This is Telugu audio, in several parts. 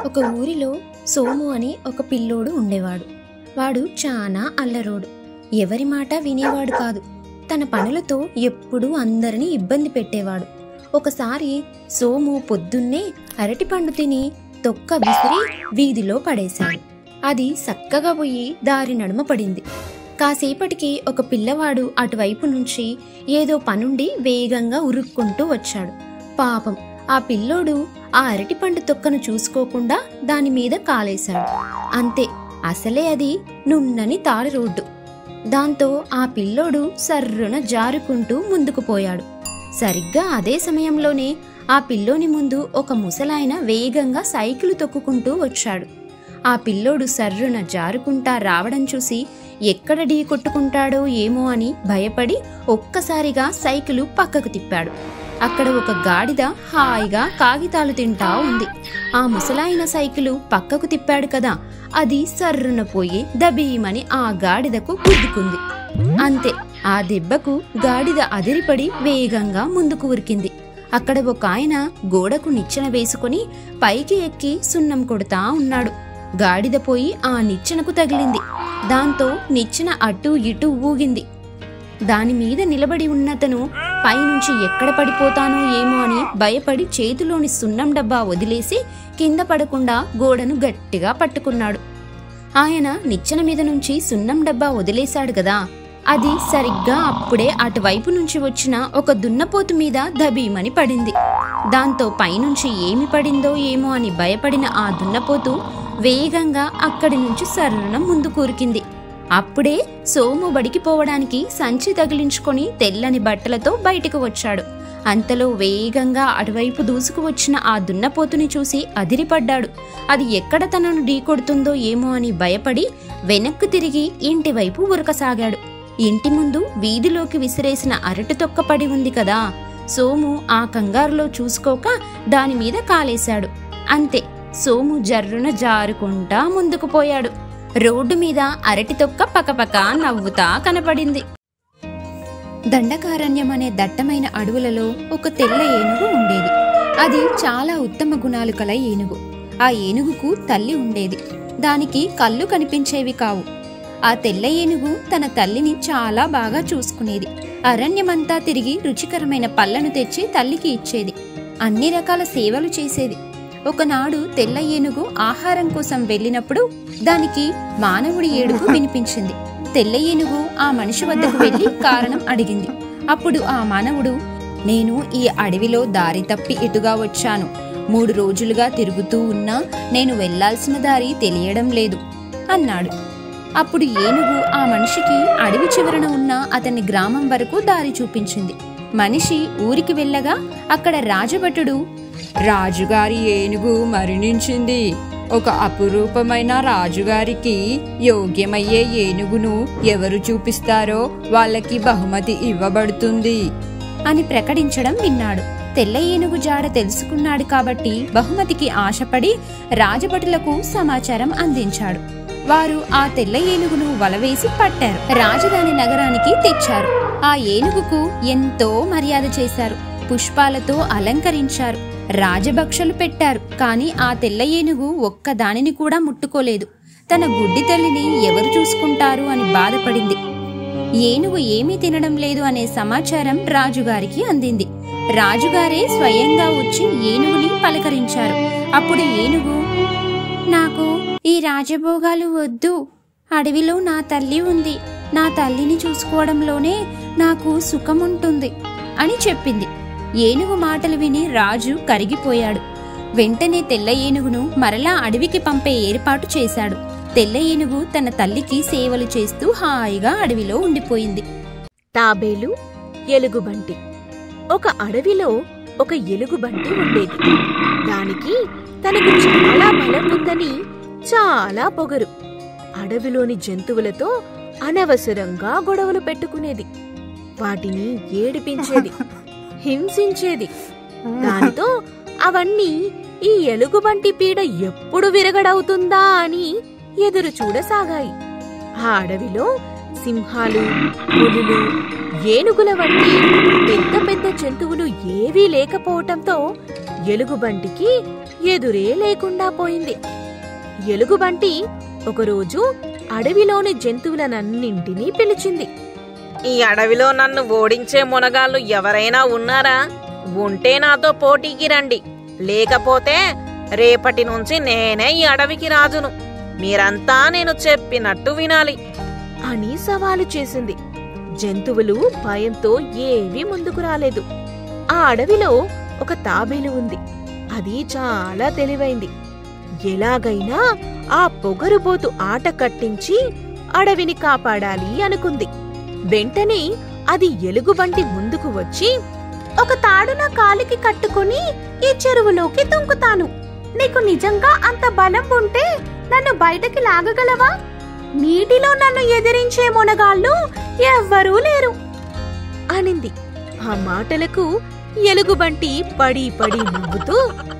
ఒక ఊరిలో సోము అని ఒక పిల్లోడు ఉండేవాడు వాడు చాలా అల్లరోడు ఎవరి మాట వినేవాడు కాదు తన పనులతో ఎప్పుడూ అందరినీ ఇబ్బంది పెట్టేవాడు ఒకసారి సోము పొద్దున్నే అరటిపండు తిని తొక్క విసిరి వీధిలో పడేశాడు అది చక్కగా పోయి దారి నడుమ పడింది కాసేపటికి ఒక పిల్లవాడు అటువైపు నుంచి ఏదో పనుండి వేగంగా ఉరుక్కుంటూ వచ్చాడు పాపం ఆ పిల్లోడు ఆ అరటిపండు తొక్కను చూసుకోకుండా దాని మీద కాలేశాడు అంతే అసలే అది నున్నని తారు రోడ్డు దాంతో ఆ పిల్లోడు సర్రున జారుకుంటూ ముందుకు పోయాడు సరిగ్గా అదే సమయంలోనే ఆ పిల్లోని ముందు ఒక ముసలాయన వేగంగా సైకిల్ తొక్కుకుంటూ వచ్చాడు ఆ పిల్లోడు సర్రున జారుకుంటా రావడం చూసి ఎక్కడ ఢీ కొట్టుకుంటాడో ఏమో అని భయపడి ఒక్కసారిగా సైకిలు పక్కకు తిప్పాడు అక్కడ ఒక గాడిద హాయిగా కాగితాలు తింటా ఉంది ఆ ముసలాయన సైకిలు పక్కకు తిప్పాడు కదా అది సర్రున పోయి దబీమని ఆ గాడిదకు గుద్దుకుంది అంతే ఆ దెబ్బకు గాడిద అదిరిపడి వేగంగా ముందుకు ఉరికింది అక్కడ ఒక ఆయన గోడకు నిచ్చెన వేసుకుని పైకి ఎక్కి సున్నం కొడుతా ఉన్నాడు గాడిద పోయి ఆ నిచ్చెనకు తగిలింది దాంతో నిచ్చెన అటూ ఇటూ ఊగింది దాని మీద నిలబడి ఉన్నతను పైనుంచి ఎక్కడ పడిపోతానో ఏమో అని భయపడి చేతిలోని సున్నం డబ్బా వదిలేసి కింద పడకుండా గోడను గట్టిగా పట్టుకున్నాడు ఆయన నిచ్చెన మీద నుంచి సున్నం డబ్బా వదిలేశాడు కదా అది సరిగ్గా అప్పుడే అటువైపు నుంచి వచ్చిన ఒక దున్నపోతు మీద దబీమని పడింది దాంతో పైనుంచి ఏమి పడిందో ఏమో అని భయపడిన ఆ దున్నపోతు వేగంగా అక్కడి నుంచి సర్రున ముందు కూరికింది అప్పుడే సోము బడికి పోవడానికి సంచి తగిలించుకొని తెల్లని బట్టలతో బయటకు వచ్చాడు అంతలో వేగంగా అటువైపు దూసుకు వచ్చిన ఆ దున్నపోతుని చూసి అదిరిపడ్డాడు అది ఎక్కడ తనను ఢీకొడుతుందో ఏమో అని భయపడి వెనక్కు తిరిగి ఇంటి వైపు ఉరకసాగాడు ఇంటి ముందు వీధిలోకి విసిరేసిన అరటి తొక్క పడి ఉంది కదా సోము ఆ కంగారులో చూసుకోక దాని మీద కాలేశాడు అంతే సోము జర్రున జారుకుంటా ముందుకు పోయాడు రోడ్డు మీద అరటి తొక్క పకపక నవ్వుతా కనపడింది దండకారణ్యం అనే దట్టమైన అడవులలో ఒక తెల్ల ఏనుగు ఉండేది అది చాలా ఉత్తమ గుణాలు కల ఏనుగు ఆ ఏనుగుకు తల్లి ఉండేది దానికి కళ్ళు కనిపించేవి కావు ఆ తెల్ల ఏనుగు తన తల్లిని చాలా బాగా చూసుకునేది అరణ్యమంతా తిరిగి రుచికరమైన పళ్ళను తెచ్చి తల్లికి ఇచ్చేది అన్ని రకాల సేవలు చేసేది ఒకనాడు తెల్ల ఏనుగు ఆహారం కోసం వెళ్ళినప్పుడు దానికి మానవుడి ఏడుపు వినిపించింది తెల్ల ఏనుగు ఆ మనిషి వద్దకు వెళ్లి కారణం అడిగింది అప్పుడు ఆ మానవుడు నేను ఈ అడవిలో దారి తప్పి ఎటుగా వచ్చాను మూడు రోజులుగా తిరుగుతూ ఉన్నా నేను వెళ్లాల్సిన దారి తెలియడం లేదు అన్నాడు అప్పుడు ఏనుగు ఆ మనిషికి అడవి చివరన ఉన్న అతని గ్రామం వరకు దారి చూపించింది మనిషి ఊరికి వెళ్ళగా అక్కడ రాజభటుడు రాజుగారి ఏనుగు మరణించింది ఒక అపురూపమైన రాజుగారికి యోగ్యమయ్యే ఏనుగును ఎవరు చూపిస్తారో వాళ్ళకి బహుమతి ఇవ్వబడుతుంది అని ప్రకటించడం విన్నాడు తెల్ల ఏనుగు జాడ తెలుసుకున్నాడు కాబట్టి బహుమతికి ఆశపడి రాజభటులకు సమాచారం అందించాడు వారు ఆ తెల్ల ఏనుగును వలవేసి పట్టారు రాజధాని నగరానికి తెచ్చారు ఆ ఏనుగుకు ఎంతో మర్యాద చేశారు పుష్పాలతో అలంకరించారు రాజభక్షలు పెట్టారు కాని ఆ తెల్ల ఏనుగు ఒక్క దానిని కూడా ముట్టుకోలేదు తన గుడ్డి తల్లిని ఎవరు చూసుకుంటారు అని బాధపడింది ఏనుగు ఏమీ తినడం లేదు అనే సమాచారం రాజుగారికి అందింది రాజుగారే స్వయంగా వచ్చి ఏనుగుని పలకరించారు అప్పుడు ఏనుగు నాకు ఈ రాజభోగాలు వద్దు అడవిలో నా తల్లి ఉంది నా తల్లిని చూసుకోవడంలోనే నాకు సుఖముంటుంది అని చెప్పింది ఏనుగు మాటలు విని రాజు కరిగిపోయాడు వెంటనే తెల్ల ఏనుగును మరలా అడవికి పంపే ఏర్పాటు చేశాడు తెల్ల ఏనుగు తన తల్లికి సేవలు చేస్తూ హాయిగా అడవిలో ఉండిపోయింది తాబేలు ఎలుగుబంటి ఒక అడవిలో ఒక ఎలుగుబంటి ఉండేది దానికి తనకు చాలా బలం ఉందని చాలా పొగరు అడవిలోని జంతువులతో అనవసరంగా గొడవలు పెట్టుకునేది వాటిని ఏడిపించేది హింసించేది దానితో అవన్నీ ఈ ఎలుగుబంటి పీడ ఎప్పుడు విరగడవుతుందా అని ఎదురు చూడసాగాయి ఆ అడవిలో సింహాలు పులులు ఏనుగుల వంటి పెద్ద పెద్ద జంతువులు ఏవీ లేకపోవటంతో ఎలుగుబంటికి ఎదురే లేకుండా పోయింది ఎలుగుబంటి ఒకరోజు అడవిలోని జంతువులనన్నింటినీ పిలిచింది ఈ అడవిలో నన్ను ఓడించే మునగాళ్ళు ఎవరైనా ఉన్నారా ఉంటే నాతో పోటీకి రండి లేకపోతే రేపటి నుంచి నేనే ఈ అడవికి రాజును మీరంతా నేను చెప్పినట్టు వినాలి అని సవాలు చేసింది జంతువులు భయంతో ఏవీ ముందుకు రాలేదు ఆ అడవిలో ఒక తాబేలు ఉంది అది చాలా తెలివైంది ఎలాగైనా ఆ పొగరుబోతు ఆట కట్టించి అడవిని కాపాడాలి అనుకుంది వెంటనే అది ఎలుగుబంటి ముందుకు వచ్చి ఒక తాడు నా కాలికి కట్టుకుని ఈ చెరువులోకి దుంకుతాను నీకు నిజంగా అంత బలం ఉంటే నన్ను బయటకి లాగగలవా నీటిలో నన్ను ఎదిరించే మునగాళ్ళు ఎవ్వరూ లేరు అనింది ఆ మాటలకు ఎలుగుబంటి పడి పడి నవ్వుతూ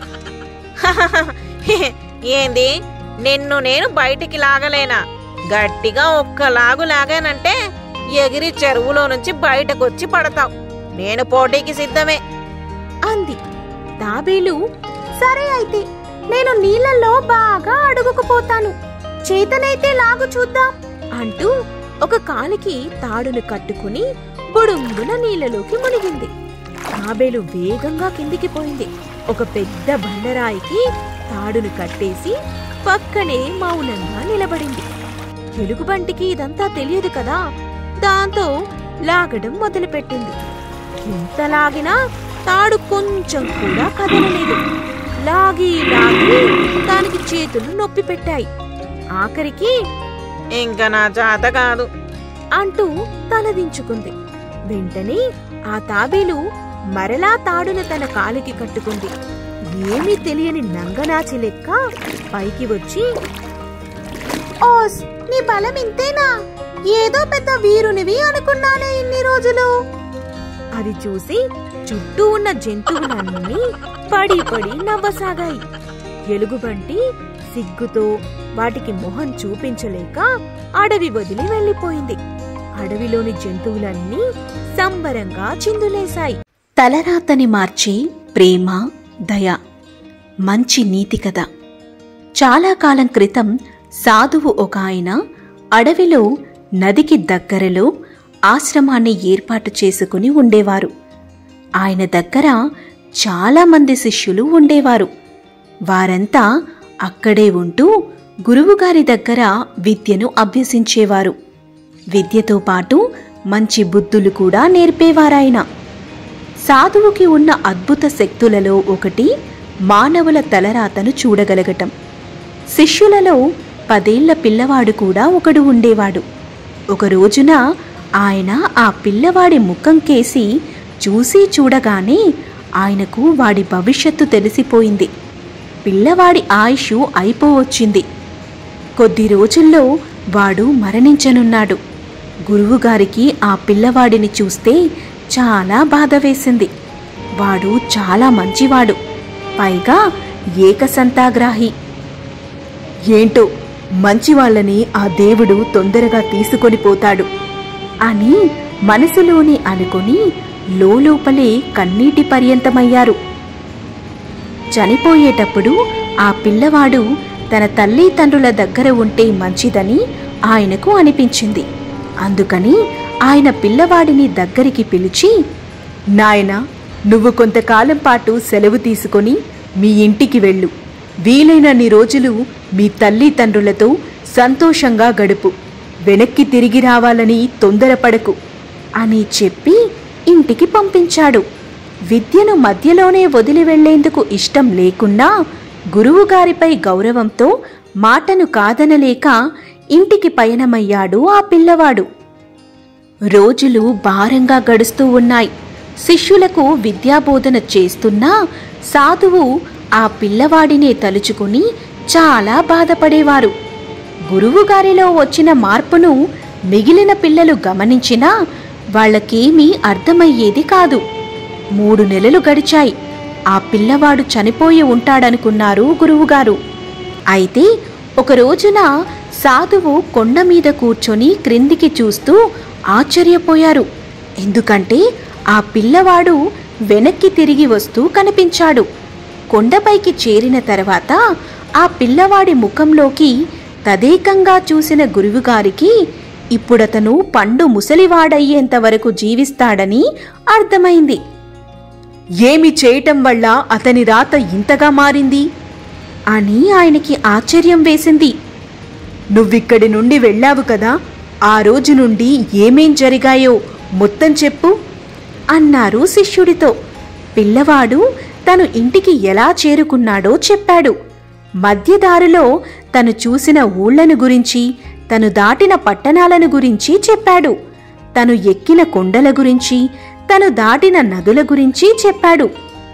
ఏంది నిన్ను నేను బయటికి లాగలేనా గట్టిగా ఒక్క లాగు లాగానంటే ఎగిరి చెరువులో నుంచి బయటకొచ్చి పడతావు నేను పోటీకి సిద్ధమే అంది తాబేలు సరే అయితే నేను నీళ్ళల్లో బాగా అడుగుకుపోతాను చేతనైతే లాగు చూద్దాం అంటూ ఒక కాలికి తాడును కట్టుకుని బుడుంగున నీళ్ళలోకి మునిగింది తాబేలు వేగంగా కిందికి పోయింది ఒక పెద్ద బండరాయికి తాడును కట్టేసి పక్కనే మౌనంగా నిలబడింది ఎలుగుబంటికి ఇదంతా తెలియదు కదా దాంతో లాగడం మొదలుపెట్టింది ఎంత లాగినా తాడు కొంచెం కూడా కదలలేదు లాగి లాగి దానికి చేతులు నొప్పి పెట్టాయి ఆఖరికి ఇంకా నా జాత కాదు అంటూ తలదించుకుంది వెంటనే ఆ తాబేలు మరలా తాడును తన కాలికి కట్టుకుంది ఏమీ తెలియని నంగనాచి లెక్క పైకి వచ్చి ఓస్ నీ బలం ఇంతేనా ఏదో పెద్ద వీరునివి అనుకున్నానే ఇన్ని రోజులు అది చూసి చుట్టూ ఉన్న జంతువులన్నీ పడి పడి నవ్వసాగాయి ఎలుగుబంటి సిగ్గుతో వాటికి మొహం చూపించలేక అడవి వదిలి వెళ్ళిపోయింది అడవిలోని జంతువులన్నీ సంబరంగా చిందులేశాయి తలరాతని మార్చే ప్రేమ దయ మంచి నీతి కథ చాలా కాలం క్రితం సాధువు ఒక ఆయన అడవిలో నదికి దగ్గరలో ఆశ్రమాన్ని ఏర్పాటు చేసుకుని ఉండేవారు ఆయన దగ్గర చాలామంది శిష్యులు ఉండేవారు వారంతా అక్కడే ఉంటూ గురువుగారి దగ్గర విద్యను అభ్యసించేవారు విద్యతో పాటు మంచి బుద్ధులు కూడా నేర్పేవారాయన సాధువుకి ఉన్న అద్భుత శక్తులలో ఒకటి మానవుల తలరాతను చూడగలగటం శిష్యులలో పదేళ్ల పిల్లవాడు కూడా ఒకడు ఉండేవాడు ఒక రోజున ఆయన ఆ పిల్లవాడి ముఖం కేసి చూసి చూడగానే ఆయనకు వాడి భవిష్యత్తు తెలిసిపోయింది పిల్లవాడి ఆయుష్ అయిపోవచ్చింది కొద్ది రోజుల్లో వాడు మరణించనున్నాడు గురువుగారికి ఆ పిల్లవాడిని చూస్తే చాలా బాధ వేసింది వాడు చాలా మంచివాడు పైగా ఏకసంతాగ్రాహి ఏంటో మంచివాళ్ళని ఆ దేవుడు తొందరగా తీసుకొని పోతాడు అని మనసులోనే అనుకొని లోపలే కన్నీటి పర్యంతమయ్యారు చనిపోయేటప్పుడు ఆ పిల్లవాడు తన తల్లి తండ్రుల దగ్గర ఉంటే మంచిదని ఆయనకు అనిపించింది అందుకని ఆయన పిల్లవాడిని దగ్గరికి పిలిచి నాయనా నువ్వు కొంతకాలం పాటు సెలవు తీసుకొని మీ ఇంటికి వెళ్ళు వీలైనన్ని రోజులు మీ తల్లి తండ్రులతో సంతోషంగా గడుపు వెనక్కి తిరిగి రావాలని తొందరపడకు అని చెప్పి ఇంటికి పంపించాడు విద్యను మధ్యలోనే వదిలి వెళ్లేందుకు ఇష్టం లేకున్నా గురువుగారిపై గౌరవంతో మాటను కాదనలేక ఇంటికి పయనమయ్యాడు ఆ పిల్లవాడు రోజులు భారంగా గడుస్తూ ఉన్నాయి శిష్యులకు విద్యాబోధన చేస్తున్నా సాధువు ఆ పిల్లవాడినే తలుచుకుని చాలా బాధపడేవారు గురువుగారిలో వచ్చిన మార్పును మిగిలిన పిల్లలు గమనించినా వాళ్ళకేమీ అర్థమయ్యేది కాదు మూడు నెలలు గడిచాయి ఆ పిల్లవాడు చనిపోయి ఉంటాడనుకున్నారు గురువుగారు అయితే ఒక రోజున సాధువు కొండ మీద కూర్చొని క్రిందికి చూస్తూ ఆశ్చర్యపోయారు ఎందుకంటే ఆ పిల్లవాడు వెనక్కి తిరిగి వస్తూ కనిపించాడు కొండపైకి చేరిన తర్వాత ఆ పిల్లవాడి ముఖంలోకి తదేకంగా చూసిన గురువుగారికి ఇప్పుడతను పండు ముసలివాడయ్యేంత వరకు జీవిస్తాడని అర్థమైంది ఏమి చేయటం వల్ల అతని రాత ఇంతగా మారింది అని ఆయనకి ఆశ్చర్యం వేసింది నువ్విక్కడి నుండి వెళ్ళావు కదా ఆ రోజు నుండి ఏమేం జరిగాయో మొత్తం చెప్పు అన్నారు శిష్యుడితో పిల్లవాడు తను ఇంటికి ఎలా చేరుకున్నాడో చెప్పాడు మధ్యదారిలో తను చూసిన ఊళ్ళను గురించి తను దాటిన పట్టణాలను గురించి చెప్పాడు తను ఎక్కిన కొండల గురించి తను దాటిన నదుల గురించి చెప్పాడు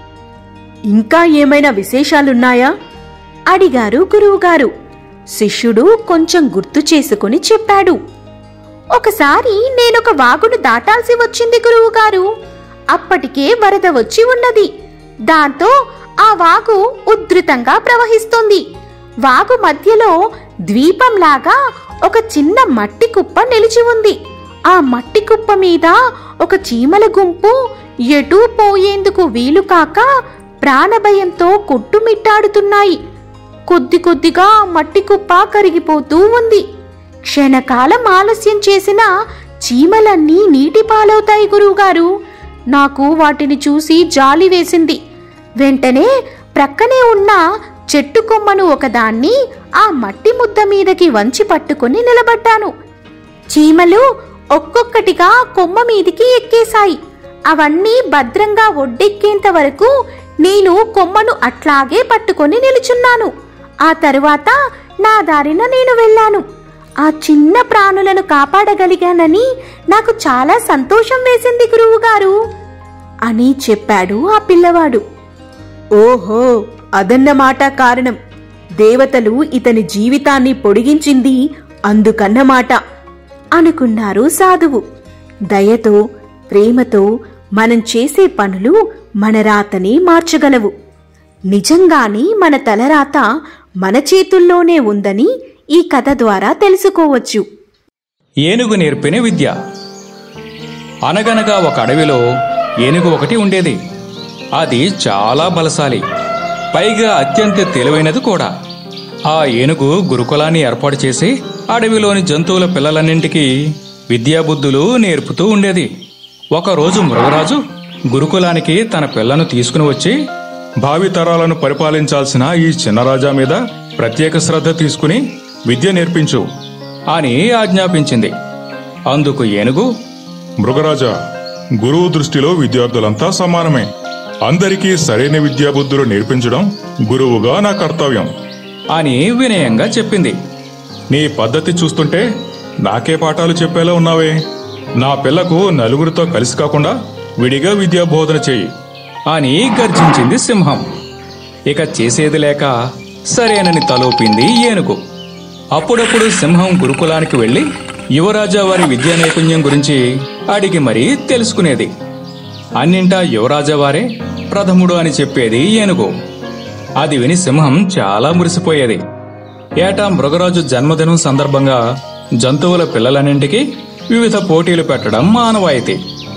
ఇంకా ఏమైనా విశేషాలున్నాయా అడిగారు గురువుగారు శిష్యుడు కొంచెం గుర్తు చేసుకుని చెప్పాడు ఒకసారి నేనొక వాగును దాటాల్సి వచ్చింది గురువుగారు అప్పటికే వరద వచ్చి ఉన్నది దాంతో ఆ వాగు ఉధృతంగా ప్రవహిస్తుంది వాగు మధ్యలో ద్వీపంలాగా ఒక చిన్న మట్టి కుప్ప నిలిచి ఉంది ఆ మట్టి కుప్ప మీద ఒక చీమల గుంపు ఎటూ పోయేందుకు వీలు కాక ప్రాణభయంతో కొట్టుమిట్టాడుతున్నాయి కొద్ది కొద్దిగా ఆ మట్టి కుప్ప కరిగిపోతూ ఉంది క్షణకాలం ఆలస్యం చేసిన చీమలన్నీ నీటి పాలవుతాయి గురువుగారు నాకు వాటిని చూసి జాలి వేసింది వెంటనే ప్రక్కనే ఉన్న చెట్టు కొమ్మను ఒకదాన్ని ఆ మట్టి ముద్ద మీదకి వంచి పట్టుకొని నిలబడ్డాను చీమలు ఒక్కొక్కటిగా కొమ్మ మీదికి ఎక్కేశాయి అవన్నీ భద్రంగా ఒడ్డెక్కేంత వరకు నేను కొమ్మను అట్లాగే పట్టుకొని నిలుచున్నాను ఆ తరువాత నా దారిన నేను వెళ్ళాను ఆ చిన్న ప్రాణులను కాపాడగలిగానని నాకు చాలా సంతోషం వేసింది గురువుగారు అని చెప్పాడు ఆ పిల్లవాడు ఓహో అదన్నమాట కారణం దేవతలు ఇతని జీవితాన్ని పొడిగించింది అందుకన్నమాట అనుకున్నారు సాధువు దయతో ప్రేమతో మనం చేసే పనులు మన రాతని మార్చగలవు నిజంగాని మన తలరాత మన చేతుల్లోనే ఉందని ఈ కథ ద్వారా తెలుసుకోవచ్చు ఏనుగు నేర్పిన విద్య అనగనగా ఒక అడవిలో ఏనుగు ఒకటి ఉండేది అది చాలా బలశాలి పైగా అత్యంత తెలివైనది కూడా ఆ ఏనుగు గురుకులాన్ని ఏర్పాటు చేసి అడవిలోని జంతువుల పిల్లలన్నింటికీ విద్యాబుద్ధులు నేర్పుతూ ఉండేది ఒకరోజు మృగరాజు గురుకులానికి తన పిల్లను తీసుకుని వచ్చి భావితరాలను పరిపాలించాల్సిన ఈ చిన్న రాజా మీద ప్రత్యేక శ్రద్ధ తీసుకుని విద్య నేర్పించు అని ఆజ్ఞాపించింది అందుకు ఏనుగు మృగరాజా గురువు దృష్టిలో విద్యార్థులంతా సమానమే అందరికీ సరైన విద్యాబుద్ధులు నేర్పించడం గురువుగా నా కర్తవ్యం అని వినయంగా చెప్పింది నీ పద్ధతి చూస్తుంటే నాకే పాఠాలు చెప్పేలా ఉన్నావే నా పిల్లకు నలుగురితో కలిసి కాకుండా విడిగా విద్యా బోధన చెయ్యి అని గర్జించింది సింహం ఇక చేసేది లేక సరేనని తలోపింది ఏనుగు అప్పుడప్పుడు సింహం గురుకులానికి వెళ్లి యువరాజా వారి విద్యా నైపుణ్యం గురించి అడిగి మరీ తెలుసుకునేది అన్నింటా యువరాజా వారే ప్రథముడు అని చెప్పేది ఏనుగు అది విని సింహం చాలా మురిసిపోయేది ఏటా మృగరాజు జన్మదినం సందర్భంగా జంతువుల పిల్లలన్నింటికి వివిధ పోటీలు పెట్టడం మానవాయితీ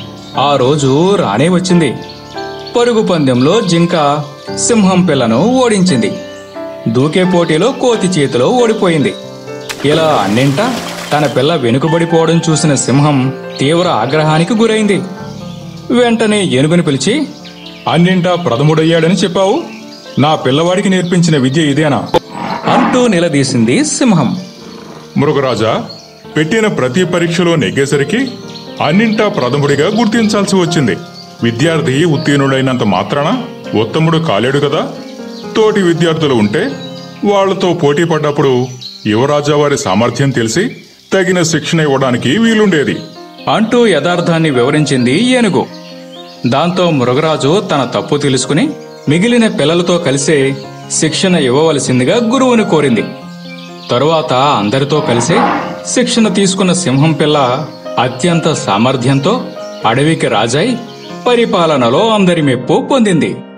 ఆ రోజు రానే వచ్చింది పరుగు పందెంలో జింక సింహం పిల్లను ఓడించింది దూకే పోటీలో కోతి చేతిలో ఓడిపోయింది ఇలా అన్నింటా తన పిల్ల వెనుకబడిపోవడం చూసిన సింహం తీవ్ర ఆగ్రహానికి గురైంది వెంటనే ఏనుగుని పిలిచి అన్నింటా ప్రథముడయ్యాడని చెప్పావు నా పిల్లవాడికి నేర్పించిన విద్య ఇదేనా అంటూ నిలదీసింది సింహం మృగరాజా పెట్టిన ప్రతి పరీక్షలో నెగ్గేసరికి అన్నింటా ప్రథముడిగా గుర్తించాల్సి వచ్చింది విద్యార్థి ఉత్తీర్ణుడైనంత మాత్రాన ఉత్తముడు కాలేడు కదా తోటి విద్యార్థులు ఉంటే వాళ్లతో పోటీ పడ్డప్పుడు యువరాజా వారి సామర్థ్యం తెలిసి తగిన శిక్షణ ఇవ్వడానికి వీలుండేది అంటూ యథార్థాన్ని వివరించింది ఏనుగు దాంతో మృగరాజు తన తప్పు తెలుసుకుని మిగిలిన పిల్లలతో కలిసే శిక్షణ ఇవ్వవలసిందిగా గురువుని కోరింది తరువాత అందరితో కలిసే శిక్షణ తీసుకున్న సింహం పిల్ల అత్యంత సామర్థ్యంతో అడవికి రాజై పరిపాలనలో అందరి మెప్పు పొందింది